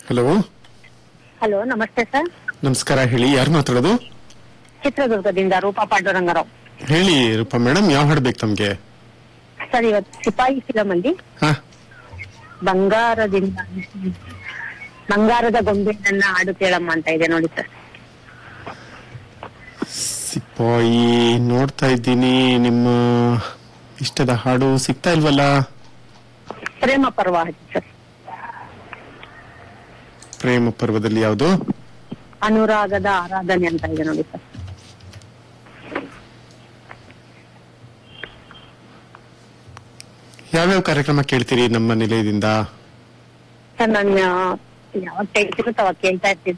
hello hello ನಮಸ್ತೆ sir ನಮಸ್ಕಾರ ಹೇಳಿ ಯಾರು ಮಾತಾಡೋದು ಚಿತ್ರದುರ್ಗದಿಂದ ರೂಪಾ ಪಾಂಡುರಂಗರಾವ್ ಹೇಳಿ ರೂಪಾ ಮೇಡಮ್ ಯಾವ ಹಾಡು ಬೇಕು ತಮ್ಗೆ ಸರ್ ಇವತ್ತು ಸಿಪಾಯಿ ಫಿಲಮ್ ಅಲ್ಲಿ ಹಾ ಬಂಗಾರದಿಂದ ಬಂಗಾರದ ಗೊಂಬೆಯನ್ನ ಹಾಡು ಕೇಳಮ್ಮ ಅಂತ ಇದೆ ನೋಡಿ ಸರ್ ಸಿಪಾಯಿ ನೋಡ್ತಾ ಇದ್ದೀನಿ ನಿಮ್ಮ ಇಷ್ಟದ ಹಾಡು ಸಿಗ್ತಾ ಇಲ್ವಲ್ಲ ಪ್ರೇಮ ಪರ್ವ ಸರ್ ಪ್ರೇಮ ಪರ್ವದಲ್ಲಿ ಯಾವುದು ಅನುರಾಗದ ಆರಾಧನೆ ಅಂತ ಇದೆ ನೋಡಿ ಸರ್ ಯಾವ್ಯಾವ ಕಾರ್ಯಕ್ರಮ ಕೇಳ್ತೀರಿ ನಮ್ಮ ನಿಲಯದಿಂದ ಸರ್ ನಾನು ಯಾವಾಗ ಕೇಳ್ತಿರೋ ಅವಾಗ ಕೇಳ್ತಾ ಇರ್ತೀನಿ